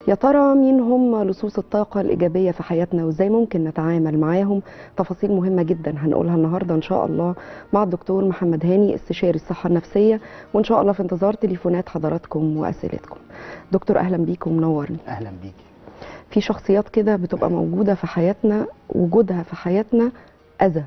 يا ترى مين هم لصوص الطاقة الإيجابية في حياتنا وإزاي ممكن نتعامل معاهم تفاصيل مهمة جدا هنقولها النهاردة إن شاء الله مع الدكتور محمد هاني استشاري الصحة النفسية وإن شاء الله في انتظار تليفونات حضراتكم وأسئلتكم دكتور أهلا بيكم منورني اهلا بيكي في شخصيات كده بتبقى موجودة في حياتنا وجودها في حياتنا أذى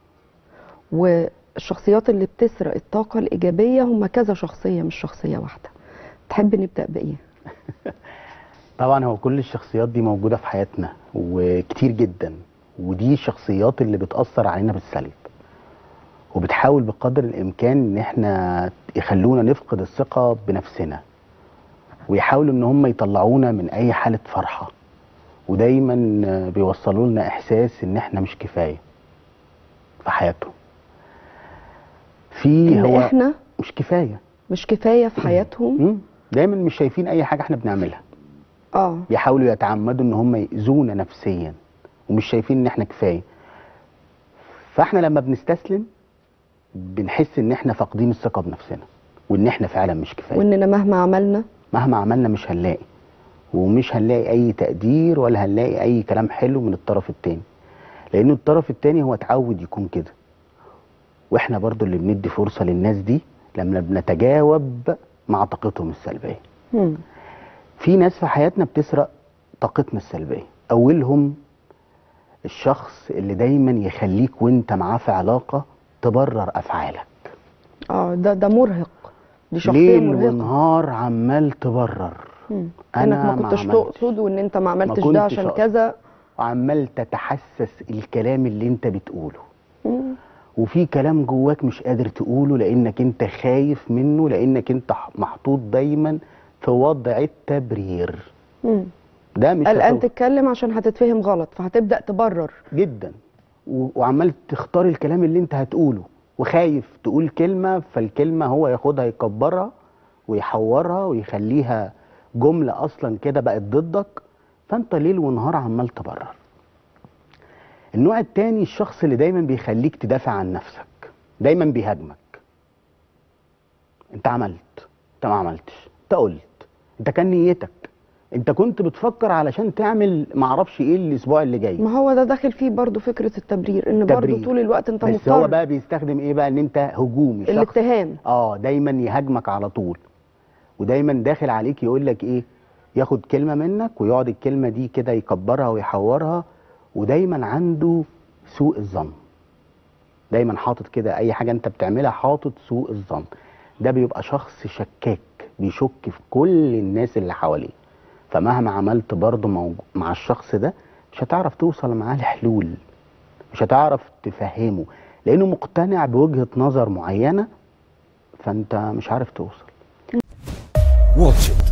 والشخصيات اللي بتسرق الطاقة الإيجابية هم كذا شخصية مش شخصية واحدة تحب نبدأ بإيه؟ طبعا هو كل الشخصيات دي موجوده في حياتنا وكتير جدا ودي الشخصيات اللي بتاثر علينا بالسلب وبتحاول بقدر الامكان ان احنا يخلونا نفقد الثقه بنفسنا ويحاولوا ان هم يطلعونا من اي حاله فرحه ودايما بيوصلوا لنا احساس ان احنا مش كفايه في حياتهم في إن هو إحنا مش كفايه مش كفاية في حياتهم مم. دايما مش شايفين اي حاجه احنا بنعملها آه بيحاولوا يتعمدوا ان هم يأذونا نفسيا ومش شايفين ان احنا كفايه فاحنا لما بنستسلم بنحس ان احنا فاقدين الثقه بنفسنا وان احنا فعلا مش كفايه وإننا مهما عملنا مهما عملنا مش هنلاقي ومش هنلاقي اي تقدير ولا هنلاقي اي كلام حلو من الطرف التاني لان الطرف التاني هو اتعود يكون كده واحنا برضو اللي بندي فرصه للناس دي لما بنتجاوب مع طاقتهم السلبيه مم. في ناس في حياتنا بتسرق طاقتنا السلبيه اولهم الشخص اللي دايما يخليك وانت معاه في علاقه تبرر افعالك آه ده ده مرهق دي شخصية ليل مرهقة ونهار عمال تبرر مم. أنا إنك ما ما كنتش عملتش. تقصد وإن أنت ما عملتش كنتش ده عشان أقصد. كذا وعمال تتحسس الكلام اللي انت بتقوله مم. وفي كلام جواك مش قادر تقوله لانك انت خايف منه لانك انت محطوط دايما في وضع التبرير مم. ده مش قلقان تصرف. تتكلم عشان هتتفهم غلط فهتبدأ تبرر جدا و- وعمال تختار الكلام اللي انت هتقوله وخايف تقول كلمة فالكلمة هو ياخدها يكبرها ويحورها ويخليها جملة أصلا كده بقت ضدك فأنت ليل ونهار عمال تبرر النوع التاني الشخص اللي دايما بيخليك تدافع عن نفسك دايما بيهاجمك انت عملت انت ما عملتش انت قلت انت كان نيتك انت كنت بتفكر علشان تعمل معرفش ايه الاسبوع اللي جاي ما هو ده داخل فيه برضو فكرة التبرير ان برضو تبرير. طول الوقت انت بس هو مضطر بقى بيستخدم ايه بقى ان انت هجومي شخص الاتهام اه دايما يهاجمك على طول ودايما داخل عليك يقول لك ايه ياخد كلمه منك ويقعد الكلمه دي كده يكبرها ويحورها ودايما عنده سوء الظن دايما حاطط كده اي حاجه انت بتعملها حاطط سوء الظن ده بيبقى شخص شكاك بيشك في كل الناس اللي حواليه فمهما عملت برضه موج- مع الشخص ده مش هتعرف توصل معاه لحلول مش هتعرف تفهمه لانه مقتنع بوجهه نظر معينه فانت مش عارف توصل واتش إت